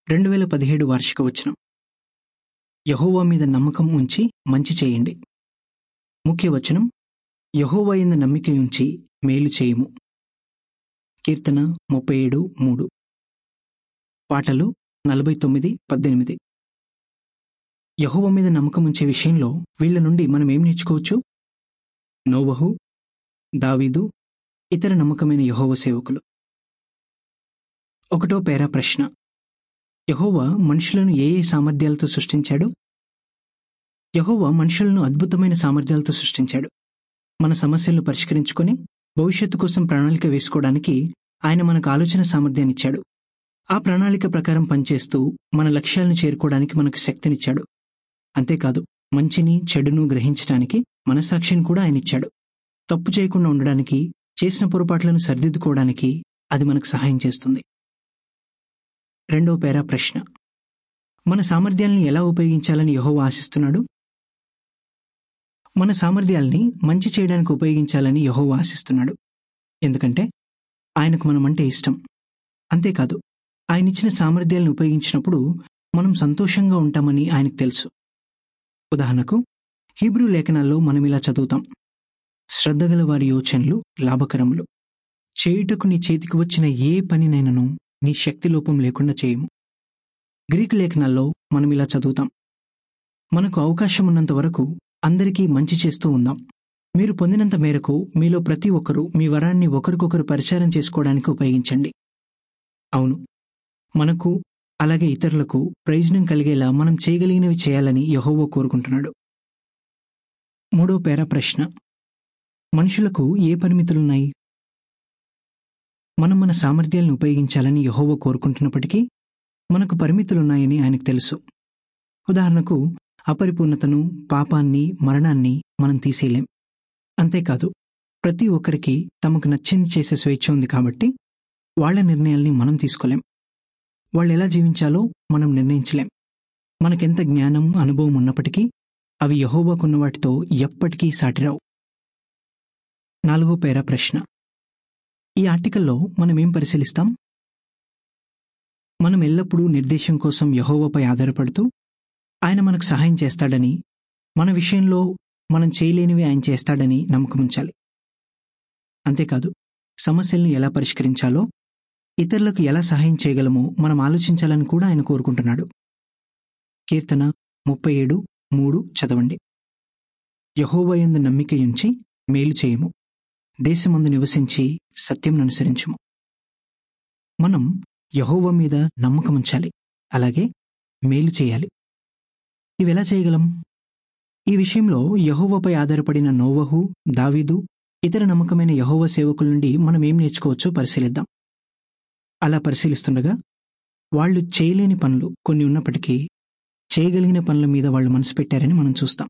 రెండు వేల పదిహేడు వార్షిక వచనం యహోవా మీద నమ్మకం ఉంచి మంచి చేయండి ముఖ్య వచనం యహోవా ఎందు నమ్మిక ఉంచి మేలు చేయుము కీర్తన ముప్పై ఏడు మూడు పాటలు నలభై తొమ్మిది పద్దెనిమిది యహోవ మీద నమ్మకం ఉంచే విషయంలో వీళ్ళ నుండి మనం ఏం నేర్చుకోవచ్చు నోవహు దావీదు ఇతర నమ్మకమైన యహోవ సేవకులు ఒకటో పేరా ప్రశ్న యహోవా మనుషులను ఏ ఏ సామర్థ్యాలతో సృష్టించాడు యహోవా మనుషులను అద్భుతమైన సామర్థ్యాలతో సృష్టించాడు మన సమస్యలను పరిష్కరించుకొని భవిష్యత్తు కోసం ప్రణాళిక వేసుకోవడానికి ఆయన మనకు ఆలోచన సామర్థ్యాన్ని ఇచ్చాడు ఆ ప్రణాళిక ప్రకారం పనిచేస్తూ మన లక్ష్యాలను చేరుకోవడానికి మనకు శక్తినిచ్చాడు అంతేకాదు మంచిని చెడును గ్రహించడానికి మనసాక్షిని కూడా ఆయన ఇచ్చాడు తప్పు చేయకుండా ఉండడానికి చేసిన పొరపాట్లను సరిదిద్దుకోవడానికి అది మనకు సహాయం చేస్తుంది రెండో పేరా ప్రశ్న మన సామర్థ్యాల్ని ఎలా ఉపయోగించాలని యహోవా ఆశిస్తున్నాడు మన సామర్థ్యాల్ని మంచి చేయడానికి ఉపయోగించాలని యహోవా ఆశిస్తున్నాడు ఎందుకంటే ఆయనకు మనమంటే ఇష్టం అంతేకాదు ఆయన ఇచ్చిన సామర్థ్యాలను ఉపయోగించినప్పుడు మనం సంతోషంగా ఉంటామని ఆయనకు తెలుసు ఉదాహరణకు హీబ్రూ లేఖనాల్లో మనం ఇలా చదువుతాం శ్రద్ధగల వారి యోచనలు లాభకరములు చేయుటకు నీ చేతికి వచ్చిన ఏ పనినైనను నీ శక్తి లోపం లేకుండా చేయము గ్రీకు లేఖనాల్లో మనం ఇలా చదువుతాం మనకు అవకాశం ఉన్నంత వరకు అందరికీ మంచి చేస్తూ ఉందాం మీరు పొందినంత మేరకు మీలో ప్రతి ఒక్కరూ మీ వరాన్ని ఒకరికొకరు పరిచారం చేసుకోవడానికి ఉపయోగించండి అవును మనకు అలాగే ఇతరులకు ప్రయోజనం కలిగేలా మనం చేయగలిగినవి చేయాలని యహోవో కోరుకుంటున్నాడు మూడో పేర ప్రశ్న మనుషులకు ఏ పరిమితులున్నాయి మనం మన సామర్థ్యాలను ఉపయోగించాలని యహోవో కోరుకుంటున్నప్పటికీ మనకు పరిమితులున్నాయని ఆయనకు తెలుసు ఉదాహరణకు అపరిపూర్ణతను పాపాన్ని మరణాన్ని మనం తీసేయలేం అంతేకాదు ప్రతి ఒక్కరికి తమకు నచ్చింది చేసే స్వేచ్ఛ ఉంది కాబట్టి వాళ్ల నిర్ణయాల్ని మనం తీసుకోలేం వాళ్ళు ఎలా జీవించాలో మనం నిర్ణయించలేం మనకెంత జ్ఞానం అనుభవం ఉన్నప్పటికీ అవి యహోబాకున్న వాటితో ఎప్పటికీ సాటిరావు నాలుగో పేరా ప్రశ్న ఈ ఆర్టికల్లో మనం ఏం పరిశీలిస్తాం మనం ఎల్లప్పుడూ నిర్దేశం కోసం యహోవపై ఆధారపడుతూ ఆయన మనకు సహాయం చేస్తాడని మన విషయంలో మనం చేయలేనివి ఆయన చేస్తాడని నమ్మకం ఉంచాలి అంతేకాదు సమస్యలను ఎలా పరిష్కరించాలో ఇతరులకు ఎలా సహాయం చేయగలమో మనం ఆలోచించాలని కూడా ఆయన కోరుకుంటున్నాడు కీర్తన ముప్పై ఏడు మూడు చదవండి యహోవయందు నమ్మికయుంచి మేలు చేయము దేశమందు నివసించి సత్యం అనుసరించుము మనం యహోవ మీద నమ్మకం ఉంచాలి అలాగే మేలు చేయాలి ఇవి ఎలా చేయగలం ఈ విషయంలో యహోవపై ఆధారపడిన నోవహు దావీదు ఇతర నమ్మకమైన యహోవ సేవకుల నుండి మనం ఏం నేర్చుకోవచ్చో పరిశీలిద్దాం అలా పరిశీలిస్తుండగా వాళ్ళు చేయలేని పనులు కొన్ని ఉన్నప్పటికీ చేయగలిగిన పనుల మీద వాళ్ళు మనసు పెట్టారని మనం చూస్తాం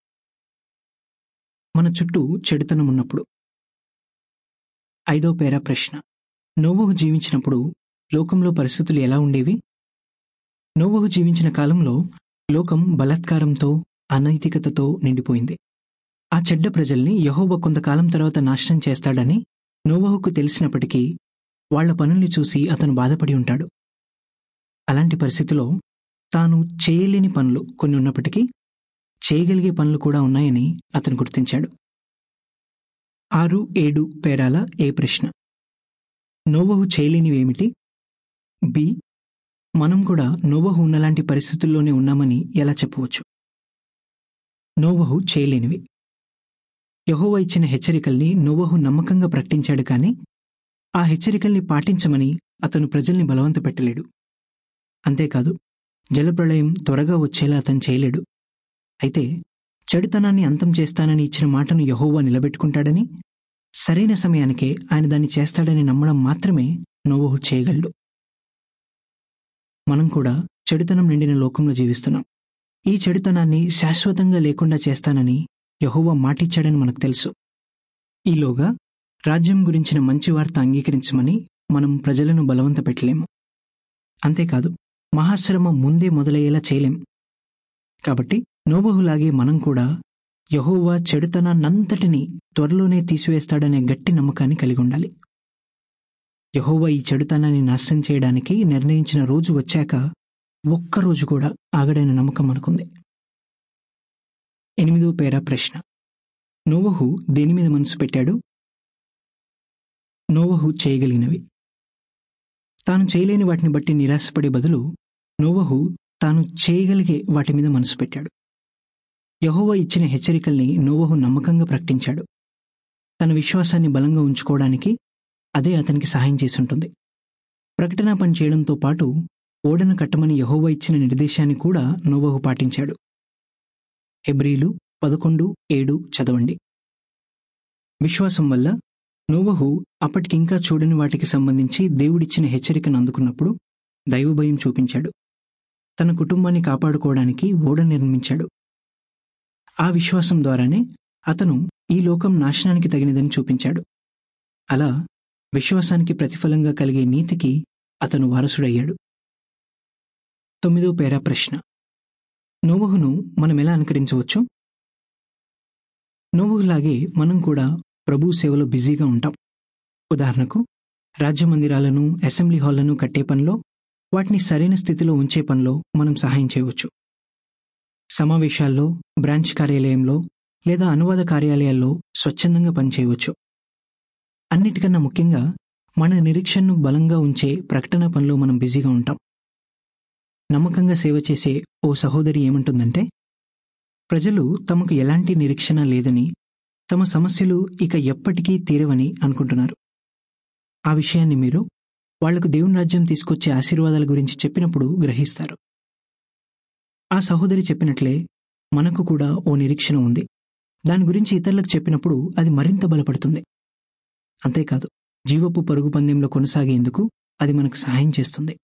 మన చుట్టూ చెడుతనం ఉన్నప్పుడు ఐదో పేరా ప్రశ్న నోవహు జీవించినప్పుడు లోకంలో పరిస్థితులు ఎలా ఉండేవి నోవహు జీవించిన కాలంలో లోకం బలాత్కారంతో అనైతికతతో నిండిపోయింది ఆ చెడ్డ ప్రజల్ని యహోవ కొంతకాలం తర్వాత నాశనం చేస్తాడని నోవహుకు తెలిసినప్పటికీ వాళ్ల పనుల్ని చూసి అతను బాధపడి ఉంటాడు అలాంటి పరిస్థితిలో తాను చేయలేని పనులు కొన్ని ఉన్నప్పటికీ చేయగలిగే పనులు కూడా ఉన్నాయని అతను గుర్తించాడు ఆరు ఏడు పేరాల ఏ ప్రశ్న నోవహు చేయలేనివేమిటి బి మనం కూడా నోవహు ఉన్నలాంటి పరిస్థితుల్లోనే ఉన్నామని ఎలా చెప్పవచ్చు నోవహు చేయలేనివి యహోవ ఇచ్చిన హెచ్చరికల్ని నోవహు నమ్మకంగా ప్రకటించాడు కానీ ఆ హెచ్చరికల్ని పాటించమని అతను ప్రజల్ని బలవంత పెట్టలేడు అంతేకాదు జలప్రళయం త్వరగా వచ్చేలా అతను చేయలేడు అయితే చెడుతనాన్ని అంతం చేస్తానని ఇచ్చిన మాటను యహోవా నిలబెట్టుకుంటాడని సరైన సమయానికే ఆయన దాన్ని చేస్తాడని నమ్మడం మాత్రమే నోవహు చేయగలడు మనం కూడా చెడుతనం నిండిన లోకంలో జీవిస్తున్నాం ఈ చెడుతనాన్ని శాశ్వతంగా లేకుండా చేస్తానని యహోవా మాటిచ్చాడని మనకు తెలుసు ఈలోగా రాజ్యం గురించిన మంచి వార్త అంగీకరించమని మనం ప్రజలను బలవంత పెట్టలేము అంతేకాదు మహాశ్రమ ముందే మొదలయ్యేలా చేయలేం కాబట్టి నోబహులాగే మనం కూడా యహోవా చెడుతనాన్నంతటినీ త్వరలోనే తీసివేస్తాడనే గట్టి నమ్మకాన్ని కలిగి ఉండాలి యహోవా ఈ చెడుతనాన్ని నాశనం చేయడానికి నిర్ణయించిన రోజు వచ్చాక ఒక్కరోజు కూడా ఆగడైన నమ్మకం మనకుంది ఎనిమిదో పేరా ప్రశ్న నోవహు దేని మీద మనసు పెట్టాడు నోవహు చేయగలిగినవి తాను చేయలేని వాటిని బట్టి నిరాశపడే బదులు నోవహు తాను చేయగలిగే వాటి మీద మనసు పెట్టాడు యహోవా ఇచ్చిన హెచ్చరికల్ని నోవహు నమ్మకంగా ప్రకటించాడు తన విశ్వాసాన్ని బలంగా ఉంచుకోవడానికి అదే అతనికి సహాయం చేసి ఉంటుంది ప్రకటన పని చేయడంతో పాటు ఓడను కట్టమని యహోవా ఇచ్చిన నిర్దేశాన్ని కూడా నోవహు పాటించాడు హెబ్రీలు పదకొండు ఏడు చదవండి విశ్వాసం వల్ల నోవహు అప్పటికింకా చూడని వాటికి సంబంధించి దేవుడిచ్చిన హెచ్చరికను అందుకున్నప్పుడు దైవభయం చూపించాడు తన కుటుంబాన్ని కాపాడుకోవడానికి ఓడ నిర్మించాడు ఆ విశ్వాసం ద్వారానే అతను ఈ లోకం నాశనానికి తగినదని చూపించాడు అలా విశ్వాసానికి ప్రతిఫలంగా కలిగే నీతికి అతను వారసుడయ్యాడు తొమ్మిదో పేరా ప్రశ్న నోవహును మనం ఎలా అనుకరించవచ్చు నోవహులాగే మనం కూడా ప్రభు సేవలో బిజీగా ఉంటాం ఉదాహరణకు రాజ్య మందిరాలను అసెంబ్లీ హాళ్లను కట్టే పనిలో వాటిని సరైన స్థితిలో ఉంచే పనిలో మనం సహాయం చేయవచ్చు సమావేశాల్లో బ్రాంచ్ కార్యాలయంలో లేదా అనువాద కార్యాలయాల్లో స్వచ్ఛందంగా పనిచేయవచ్చు అన్నిటికన్నా ముఖ్యంగా మన నిరీక్షణను బలంగా ఉంచే ప్రకటన పనిలో మనం బిజీగా ఉంటాం నమ్మకంగా సేవ చేసే ఓ సహోదరి ఏమంటుందంటే ప్రజలు తమకు ఎలాంటి నిరీక్షణ లేదని తమ సమస్యలు ఇక ఎప్పటికీ తీరవని అనుకుంటున్నారు ఆ విషయాన్ని మీరు వాళ్లకు దేవుని రాజ్యం తీసుకొచ్చే ఆశీర్వాదాల గురించి చెప్పినప్పుడు గ్రహిస్తారు ఆ సహోదరి చెప్పినట్లే మనకు కూడా ఓ నిరీక్షణ ఉంది దాని గురించి ఇతరులకు చెప్పినప్పుడు అది మరింత బలపడుతుంది అంతేకాదు జీవపు పరుగు పందెంలో కొనసాగేందుకు అది మనకు సహాయం చేస్తుంది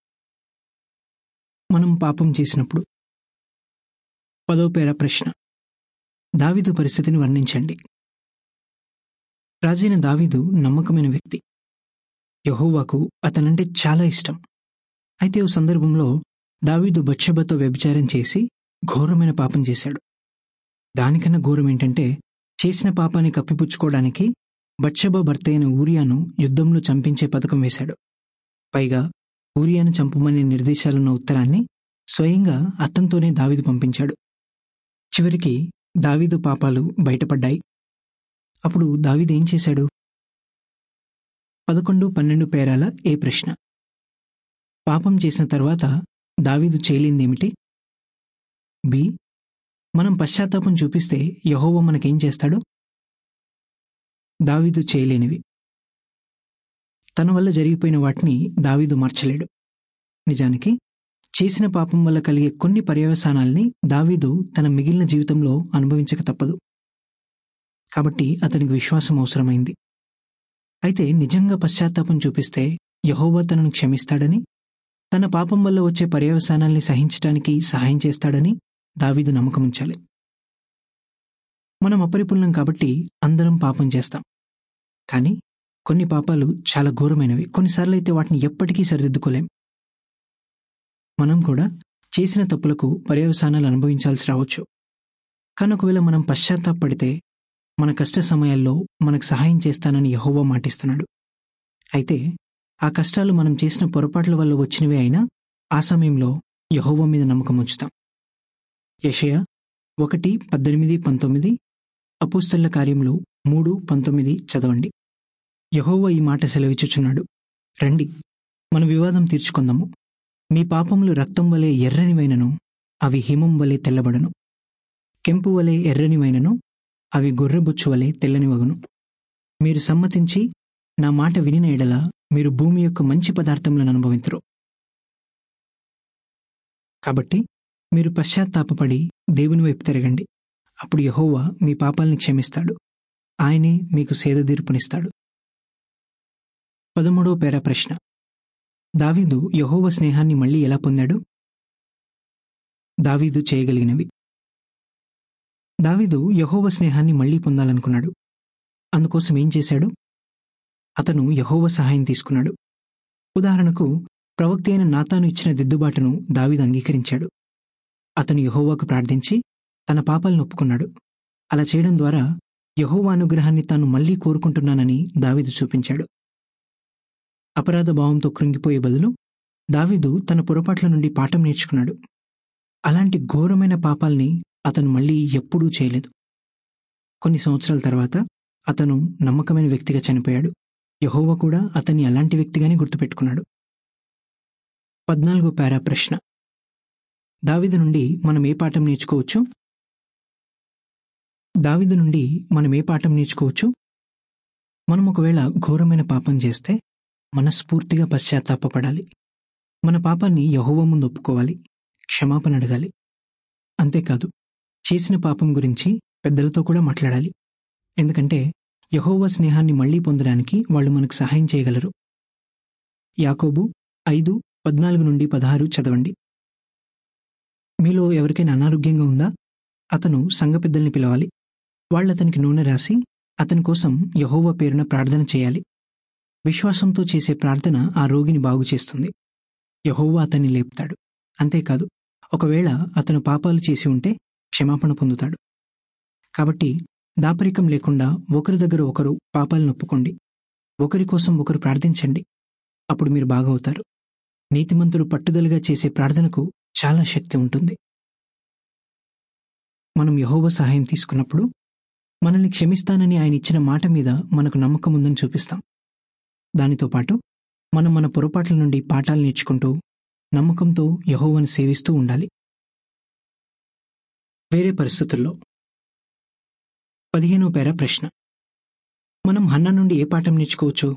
మనం పాపం చేసినప్పుడు పదో పేర ప్రశ్న దావీదు పరిస్థితిని వర్ణించండి రాజైన దావీదు నమ్మకమైన వ్యక్తి యహోవాకు అతనంటే చాలా ఇష్టం అయితే ఓ సందర్భంలో దావీదు బత్షబతో వ్యభిచారం చేసి ఘోరమైన పాపం చేశాడు దానికన్నా ఘోరం ఏంటంటే చేసిన పాపాన్ని కప్పిపుచ్చుకోవడానికి బత్షబ భర్త అయిన ఊరియాను యుద్ధంలో చంపించే పథకం వేశాడు పైగా ఊరియాను చంపమనే నిర్దేశాలున్న ఉత్తరాన్ని స్వయంగా అతనితోనే దావీదు పంపించాడు చివరికి దావీదు పాపాలు బయటపడ్డాయి అప్పుడు దావీదు ఏం చేశాడు పదకొండు పన్నెండు పేరాల ఏ ప్రశ్న పాపం చేసిన తర్వాత దావీదు చేయలేందేమిటి బి మనం పశ్చాత్తాపం చూపిస్తే యహోవ మనకేం చేస్తాడు దావీదు చేయలేనివి తన వల్ల జరిగిపోయిన వాటిని దావీదు మార్చలేడు నిజానికి చేసిన పాపం వల్ల కలిగే కొన్ని పర్యవసానాల్ని దావీదు తన మిగిలిన జీవితంలో అనుభవించక తప్పదు కాబట్టి అతనికి విశ్వాసం అవసరమైంది అయితే నిజంగా పశ్చాత్తాపం చూపిస్తే యహోవా తనను క్షమిస్తాడని తన పాపం వల్ల వచ్చే పర్యవసానాల్ని సహించటానికి సహాయం చేస్తాడని దావీదు నమ్మకముంచాలి మనం అపరిపూర్ణం కాబట్టి అందరం పాపం చేస్తాం కానీ కొన్ని పాపాలు చాలా ఘోరమైనవి కొన్నిసార్లు అయితే వాటిని ఎప్పటికీ సరిదిద్దుకోలేం మనం కూడా చేసిన తప్పులకు పర్యవసానాలు అనుభవించాల్సి రావచ్చు కానీ ఒకవేళ మనం పశ్చాత్తాపడితే మన కష్ట సమయాల్లో మనకు సహాయం చేస్తానని యహోవా మాటిస్తున్నాడు అయితే ఆ కష్టాలు మనం చేసిన పొరపాట్ల వల్ల వచ్చినవే అయినా ఆ సమయంలో యహోవా మీద నమ్మకం ఉంచుతాం యషయ ఒకటి పద్దెనిమిది పంతొమ్మిది అపుస్తల కార్యములు మూడు పంతొమ్మిది చదవండి యహోవా ఈ మాట సెలవిచ్చుచున్నాడు రండి మన వివాదం తీర్చుకుందాము మీ పాపములు రక్తం వలె ఎర్రనివైనను అవి హిమం వలె తెల్లబడను కెంపు వలె ఎర్రనివైనను అవి గొర్రెబొచ్చు వలె తెల్లనివగును మీరు సమ్మతించి నా మాట వినిన ఎడల మీరు భూమి యొక్క మంచి పదార్థములను అనుభవించరు కాబట్టి మీరు పశ్చాత్తాపపడి దేవుని వైపు తిరగండి అప్పుడు యహోవా మీ పాపాలని క్షమిస్తాడు ఆయనే మీకు సేదదీర్పునిస్తాడు పదమూడవ పేర ప్రశ్న దావీదు యహోవ స్నేహాన్ని మళ్ళీ ఎలా పొందాడు దావీదు చేయగలిగినవి దావీదు యహోవ స్నేహాన్ని మళ్ళీ పొందాలనుకున్నాడు అందుకోసం ఏం చేశాడు అతను యహోవ సహాయం తీసుకున్నాడు ఉదాహరణకు ప్రవక్త అయిన నాతాను ఇచ్చిన దిద్దుబాటును దావీదు అంగీకరించాడు అతను యహోవాకు ప్రార్థించి తన పాపాలను ఒప్పుకున్నాడు అలా చేయడం ద్వారా యహోవా అనుగ్రహాన్ని తాను మళ్లీ కోరుకుంటున్నానని దావీదు చూపించాడు అపరాధ భావంతో కృంగిపోయే బదులు దావీదు తన పొరపాట్ల నుండి పాఠం నేర్చుకున్నాడు అలాంటి ఘోరమైన పాపాల్ని అతను మళ్ళీ ఎప్పుడూ చేయలేదు కొన్ని సంవత్సరాల తర్వాత అతను నమ్మకమైన వ్యక్తిగా చనిపోయాడు యహోవ కూడా అతన్ని అలాంటి వ్యక్తిగానే గుర్తుపెట్టుకున్నాడు పద్నాలుగో పారా ప్రశ్న దావిదు నుండి మనం ఏ పాఠం నేర్చుకోవచ్చు దావిదు నుండి మనం ఏ పాఠం నేర్చుకోవచ్చు మనం ఒకవేళ ఘోరమైన పాపం చేస్తే మనస్ఫూర్తిగా పశ్చాత్తాపపడాలి మన పాపాన్ని యహోవ ముందు ఒప్పుకోవాలి క్షమాపణ అడగాలి అంతేకాదు చేసిన పాపం గురించి పెద్దలతో కూడా మాట్లాడాలి ఎందుకంటే యహోవ స్నేహాన్ని మళ్లీ పొందడానికి వాళ్ళు మనకు సహాయం చేయగలరు యాకోబు ఐదు పద్నాలుగు నుండి పదహారు చదవండి మీలో ఎవరికైనా అనారోగ్యంగా ఉందా అతను సంఘ పెద్దల్ని పిలవాలి వాళ్ళు అతనికి నూనె రాసి అతని కోసం యహోవ పేరున ప్రార్థన చేయాలి విశ్వాసంతో చేసే ప్రార్థన ఆ రోగిని బాగు చేస్తుంది యహోవ అతన్ని లేపుతాడు అంతేకాదు ఒకవేళ అతను పాపాలు చేసి ఉంటే క్షమాపణ పొందుతాడు కాబట్టి దాపరికం లేకుండా ఒకరి దగ్గర ఒకరు పాపాలను ఒప్పుకోండి ఒకరి కోసం ఒకరు ప్రార్థించండి అప్పుడు మీరు బాగవుతారు నీతిమంతుడు పట్టుదలగా చేసే ప్రార్థనకు చాలా శక్తి ఉంటుంది మనం యహోవ సహాయం తీసుకున్నప్పుడు మనల్ని క్షమిస్తానని ఆయన ఇచ్చిన మాట మీద మనకు నమ్మకం ఉందని చూపిస్తాం దానితో పాటు మనం మన పొరపాట్ల నుండి పాఠాలు నేర్చుకుంటూ నమ్మకంతో యహోవను సేవిస్తూ ఉండాలి వేరే పరిస్థితుల్లో పదిహేనో పేర ప్రశ్న మనం హన్న నుండి ఏ పాఠం నేర్చుకోవచ్చు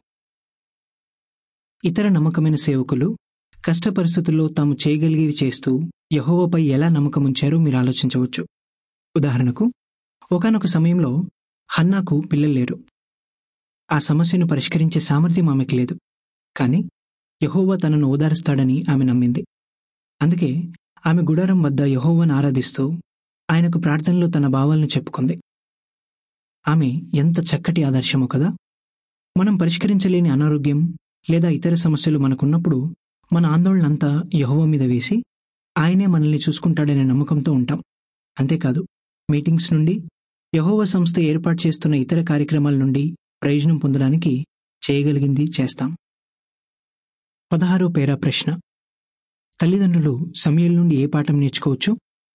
ఇతర నమ్మకమైన సేవకులు కష్ట పరిస్థితుల్లో తాము చేయగలిగేవి చేస్తూ యహోవపై ఎలా నమ్మకం ఉంచారో మీరు ఆలోచించవచ్చు ఉదాహరణకు ఒకనొక సమయంలో హన్నాకు పిల్లలు లేరు ఆ సమస్యను పరిష్కరించే సామర్థ్యం ఆమెకు లేదు కానీ యహోవా తనను ఓదారుస్తాడని ఆమె నమ్మింది అందుకే ఆమె గుడారం వద్ద యహోవాను ఆరాధిస్తూ ఆయనకు ప్రార్థనలో తన భావాలను చెప్పుకుంది ఆమె ఎంత చక్కటి ఆదర్శమో కదా మనం పరిష్కరించలేని అనారోగ్యం లేదా ఇతర సమస్యలు మనకున్నప్పుడు మన ఆందోళనంతా యహోవ మీద వేసి ఆయనే మనల్ని చూసుకుంటాడనే నమ్మకంతో ఉంటాం అంతేకాదు మీటింగ్స్ నుండి యహోవ సంస్థ ఏర్పాటు చేస్తున్న ఇతర కార్యక్రమాల నుండి ప్రయోజనం పొందడానికి చేయగలిగింది చేస్తాం పదహారో పేరా ప్రశ్న తల్లిదండ్రులు సమయం నుండి ఏ పాఠం నేర్చుకోవచ్చు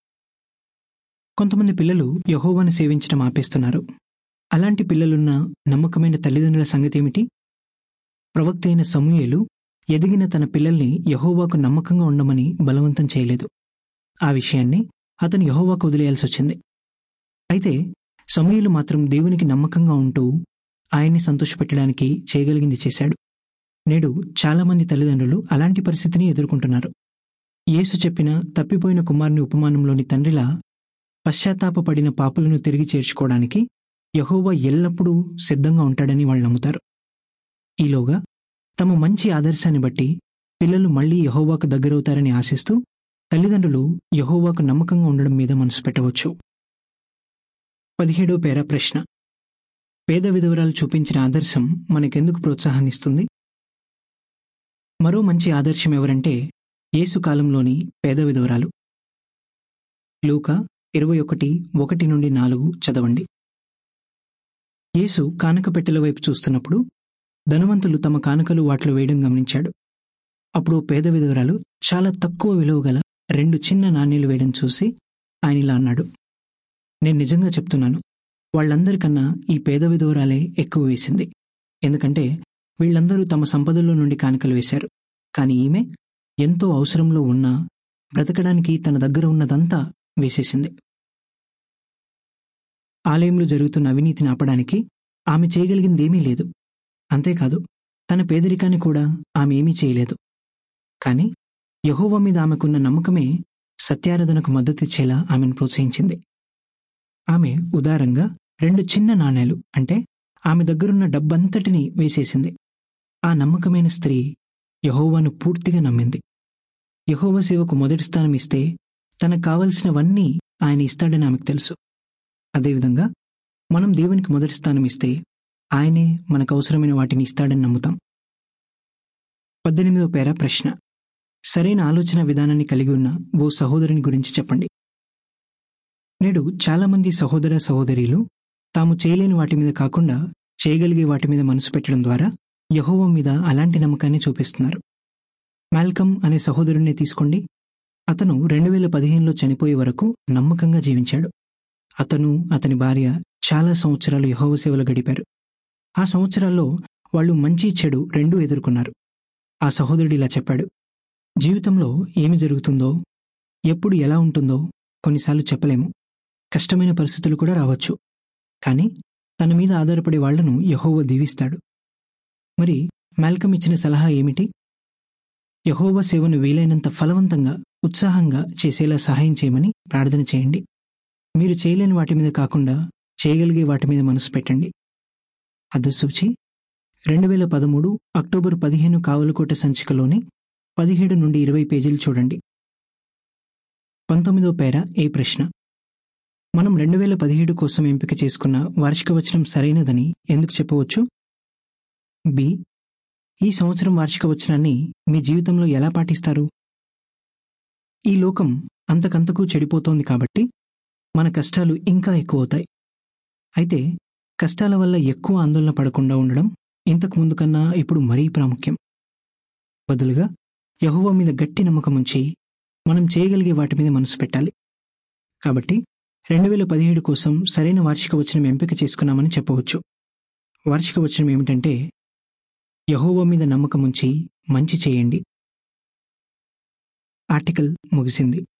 కొంతమంది పిల్లలు యహోవాను సేవించడం ఆపేస్తున్నారు అలాంటి పిల్లలున్న నమ్మకమైన తల్లిదండ్రుల సంగతేమిటి ప్రవక్త అయిన సమూయేలు ఎదిగిన తన పిల్లల్ని యహోవాకు నమ్మకంగా ఉండమని బలవంతం చేయలేదు ఆ విషయాన్ని అతను యహోవాకు వదిలేయాల్సి వచ్చింది అయితే సమూయేలు మాత్రం దేవునికి నమ్మకంగా ఉంటూ ఆయన్ని సంతోషపెట్టడానికి చేయగలిగింది చేశాడు నేడు చాలామంది తల్లిదండ్రులు అలాంటి పరిస్థితిని ఎదుర్కొంటున్నారు యేసు చెప్పిన తప్పిపోయిన కుమారుని ఉపమానంలోని తండ్రిలా పశ్చాత్తాపపడిన పాపులను తిరిగి చేర్చుకోవడానికి యహోవా ఎల్లప్పుడూ సిద్ధంగా ఉంటాడని వాళ్ళు నమ్ముతారు ఈలోగా తమ మంచి ఆదర్శాన్ని బట్టి పిల్లలు మళ్లీ యహోవాకు దగ్గరవుతారని ఆశిస్తూ తల్లిదండ్రులు యహోవాకు నమ్మకంగా ఉండడం మీద మనసు పెట్టవచ్చు పదిహేడో పేర ప్రశ్న పేద విధవరాలు చూపించిన ఆదర్శం మనకెందుకు ప్రోత్సాహాన్నిస్తుంది మరో మంచి ఆదర్శం ఎవరంటే యేసు కాలంలోని పేద విధవరాలు లూకా ఇరవై ఒకటి ఒకటి నుండి నాలుగు చదవండి యేసు కానక పెట్టెల వైపు చూస్తున్నప్పుడు ధనవంతులు తమ కానుకలు వాటిలో వేయడం గమనించాడు అప్పుడు పేద విధవరాలు చాలా తక్కువ విలువ గల రెండు చిన్న నాణ్యాలు వేయడం చూసి ఆయన ఇలా అన్నాడు నేను నిజంగా చెప్తున్నాను వాళ్ళందరికన్నా ఈ పేద విధవరాలే ఎక్కువ వేసింది ఎందుకంటే వీళ్ళందరూ తమ సంపదల్లో నుండి కానుకలు వేశారు కానీ ఈమె ఎంతో అవసరంలో ఉన్నా బ్రతకడానికి తన దగ్గర ఉన్నదంతా వేసేసింది ఆలయంలో జరుగుతున్న అవినీతిని ఆపడానికి ఆమె చేయగలిగిందేమీ లేదు అంతేకాదు తన పేదరికాన్ని కూడా ఆమె ఏమీ చేయలేదు కానీ యహోవ మీద ఆమెకున్న నమ్మకమే సత్యారాధనకు మద్దతిచ్చేలా ఆమెను ప్రోత్సహించింది ఆమె ఉదారంగా రెండు చిన్న నాణేలు అంటే ఆమె దగ్గరున్న డబ్బంతటిని వేసేసింది ఆ నమ్మకమైన స్త్రీ యహోవాను పూర్తిగా నమ్మింది యహోవ సేవకు మొదటి స్థానం ఇస్తే తనకు కావలసినవన్నీ ఆయన ఇస్తాడని ఆమెకు తెలుసు అదేవిధంగా మనం దేవునికి మొదటి స్థానం ఇస్తే ఆయనే మనకు అవసరమైన వాటిని ఇస్తాడని నమ్ముతాం పద్దెనిమిదో పేర ప్రశ్న సరైన ఆలోచన విధానాన్ని కలిగి ఉన్న ఓ సహోదరుని గురించి చెప్పండి నేడు చాలామంది సహోదర సహోదరీలు తాము చేయలేని వాటి మీద కాకుండా చేయగలిగే వాటి మీద మనసు పెట్టడం ద్వారా యహోవ మీద అలాంటి నమ్మకాన్ని చూపిస్తున్నారు మాల్కమ్ అనే సహోదరుణ్ణి తీసుకోండి అతను రెండు వేల పదిహేనులో చనిపోయే వరకు నమ్మకంగా జీవించాడు అతను అతని భార్య చాలా సంవత్సరాలు యహోవ సేవలు గడిపారు ఆ సంవత్సరాల్లో వాళ్ళు మంచి చెడు రెండూ ఎదుర్కొన్నారు ఆ సహోదరుడు ఇలా చెప్పాడు జీవితంలో ఏమి జరుగుతుందో ఎప్పుడు ఎలా ఉంటుందో కొన్నిసార్లు చెప్పలేము కష్టమైన పరిస్థితులు కూడా రావచ్చు కానీ తన మీద ఆధారపడే వాళ్లను యహోవ దీవిస్తాడు మరి మాల్కమ్ ఇచ్చిన సలహా ఏమిటి యహోవ సేవను వీలైనంత ఫలవంతంగా ఉత్సాహంగా చేసేలా సహాయం చేయమని ప్రార్థన చేయండి మీరు చేయలేని వాటి మీద కాకుండా చేయగలిగే వాటి మీద మనసు పెట్టండి అదసూచి రెండు వేల పదమూడు అక్టోబర్ పదిహేను కావలకోట సంచికలోని పదిహేడు నుండి ఇరవై పేజీలు చూడండి పంతొమ్మిదో పేర ఏ ప్రశ్న మనం రెండు వేల పదిహేడు కోసం ఎంపిక చేసుకున్న వార్షిక వచనం సరైనదని ఎందుకు చెప్పవచ్చు బి ఈ సంవత్సరం వార్షిక వచనాన్ని మీ జీవితంలో ఎలా పాటిస్తారు ఈ లోకం అంతకంతకు చెడిపోతోంది కాబట్టి మన కష్టాలు ఇంకా ఎక్కువ అవుతాయి అయితే కష్టాల వల్ల ఎక్కువ ఆందోళన పడకుండా ఉండడం ఇంతకు ముందు కన్నా ఇప్పుడు మరీ ప్రాముఖ్యం బదులుగా యహోవ మీద గట్టి నమ్మకం ఉంచి మనం చేయగలిగే వాటి మీద మనసు పెట్టాలి కాబట్టి రెండు వేల పదిహేడు కోసం సరైన వార్షిక వచనం ఎంపిక చేసుకున్నామని చెప్పవచ్చు వార్షిక వచనం ఏమిటంటే యహోవ మీద నమ్మకం ఉంచి మంచి చేయండి ఆర్టికల్ ముగిసింది